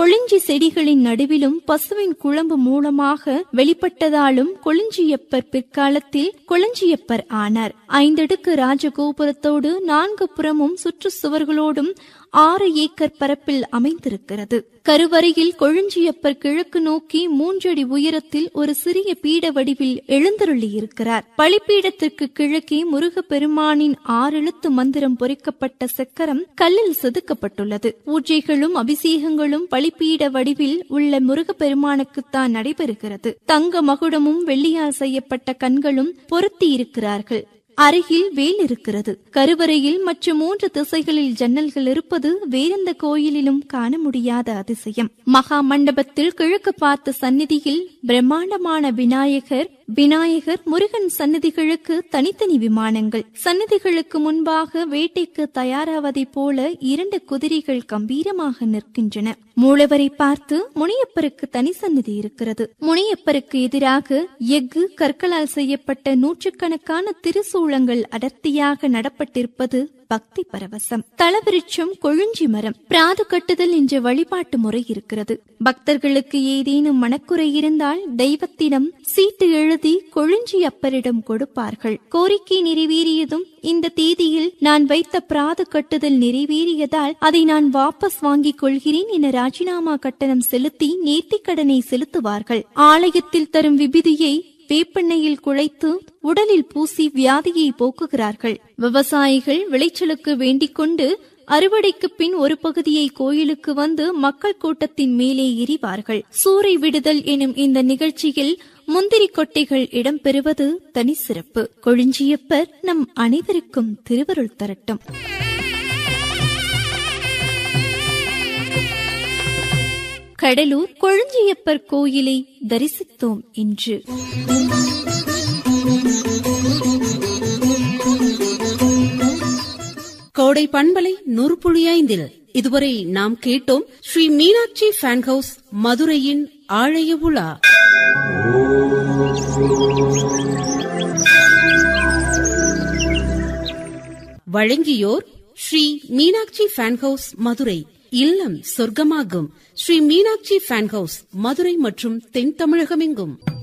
கொளிஞ்சி செடிகளின் நடுவிலும் பசுவின் குழம்பு மூலமாக வெளிப்பட்டதாலும் கொளிஞ்சியப்பர் பிற்காலத்தில் கொளஞ்சியப்பர் ஆனார் ஐந்தடுக்கு ராஜகோபுரத்தோடு நான்கு புறமும் சுற்று சுவர்களோடும் ஆறு ஏக்கர் பரப்பில் அமைந்திருக்கிறது கருவறையில் கொழுஞ்சியப்பர் கிழக்கு நோக்கி மூன்றடி உயரத்தில் ஒரு சிறிய பீட வடிவில் எழுந்தருளியிருக்கிறார் பலிப்பீடத்திற்கு கிழக்கே முருகப்பெருமானின் ஆறெழுத்து மந்திரம் பொறிக்கப்பட்ட சக்கரம் கல்லில் செதுக்கப்பட்டுள்ளது பூஜைகளும் அபிஷேகங்களும் பலிப்பீட வடிவில் உள்ள முருகப்பெருமானுக்குத்தான் நடைபெறுகிறது தங்க மகுடமும் வெள்ளியால் செய்யப்பட்ட கண்களும் பொருத்தி இருக்கிறார்கள் அருகில் வேல் இருக்கிறது கருவறையில் மற்ற மூன்று திசைகளில் ஜன்னல்கள் இருப்பது வேறெந்த கோயிலிலும் காண முடியாத அதிசயம் மகா மண்டபத்தில் கிழக்கு பார்த்த சந்நிதியில் பிரம்மாண்டமான விநாயகர் விநாயகர் முருகன் சன்னதிகளுக்கு தனித்தனி விமானங்கள் சன்னதிகளுக்கு முன்பாக வேட்டைக்கு தயாராவதைப் போல இரண்டு குதிரைகள் கம்பீரமாக நிற்கின்றன மூலவரை பார்த்து முனியப்பருக்கு தனி சன்னதி இருக்கிறது முனியப்பருக்கு எதிராக எஃகு கற்களால் செய்யப்பட்ட நூற்றுக்கணக்கான திருசூலங்கள் அடர்த்தியாக நடப்பட்டிருப்பது பக்தி பரவசம் தலவிருட்சம் கொழுஞ்சி மரம் பிராது கட்டுதல் என்ற வழிபாட்டு முறை இருக்கிறது பக்தர்களுக்கு ஏதேனும் மனக்குறை இருந்தால் தெய்வத்திடம் சீட்டு எழுதி கொழுஞ்சி அப்பரிடம் கொடுப்பார்கள் கோரிக்கை நிறைவேறியதும் இந்த தேதியில் நான் வைத்த பிராது கட்டுதல் நிறைவேறியதால் அதை நான் வாபஸ் வாங்கிக் கொள்கிறேன் என ராஜினாமா கட்டணம் செலுத்தி நேர்த்திக் கடனை செலுத்துவார்கள் ஆலயத்தில் தரும் விபிதியை வேப்பெண்ணெயில் குழைத்து உடலில் பூசி வியாதியை போக்குகிறார்கள் விவசாயிகள் விளைச்சலுக்கு வேண்டிக் கொண்டு அறுவடைக்கு பின் ஒரு பகுதியை கோயிலுக்கு வந்து மக்கள் கூட்டத்தின் மேலே எறிவார்கள் சூறை விடுதல் எனும் இந்த நிகழ்ச்சியில் முந்திரி கொட்டைகள் இடம்பெறுவது தனி சிறப்பு கொழிஞ்சியப்பர் நம் அனைவருக்கும் திருவருள் தரட்டும் கடலூர் கொழுஞ்சியப்பர் கோயிலை தரிசித்தோம் இன்று கோடை பண்பலை நூற்புழியைந்தில் இதுவரை நாம் கேட்டோம் ஸ்ரீ மீனாட்சி ஃபேன் ஹவுஸ் மதுரையின் ஆழைய உலா வழங்கியோர் ஸ்ரீ மீனாட்சி ஃபேன் ஹவுஸ் மதுரை இல்லம் சொர்க்கமாகும் ஸ்ரீ மீனாட்சி ஃபேன் ஹவுஸ் மதுரை மற்றும் தென் தமிழகமெங்கும்